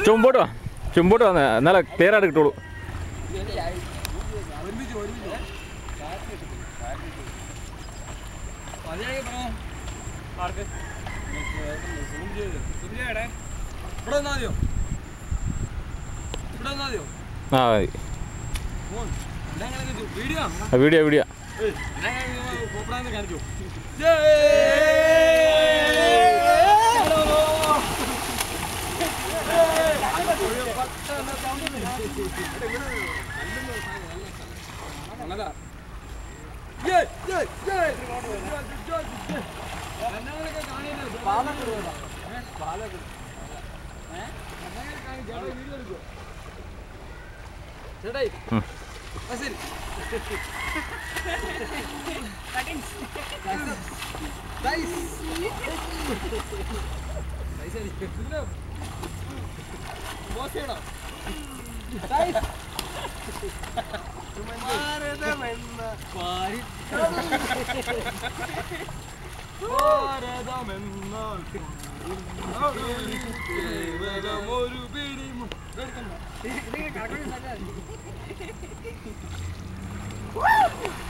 ചുമ്പോട്ട് വാ ചുമ്പോട്ട് വന്നേ എന്നാലേ ക്ലിയർ ആയിട്ട് കിട്ടുള്ളൂ ഒരുമിച്ച് ഒരുമിച്ച് മതിയായി പറഞ്ഞോ ആർക്ക് സൂം ചെയ്ത് സൂം ചെയ്യടേ ഇവിടെ വന്നാ മതിയോ ഇവിടെ വന്നാ മതിയോ ആ മതി ഫോൺ ഇതെങ്ങനെ വീഡിയോ ആ, വീഡിയോ വീഡിയോ പോപ്പറാന്ന് കാണിച്ചു ചേട്ടായി ഉം. ആ ശരി ഒരു പിടി ഇത് കടകളിൽ നല്ല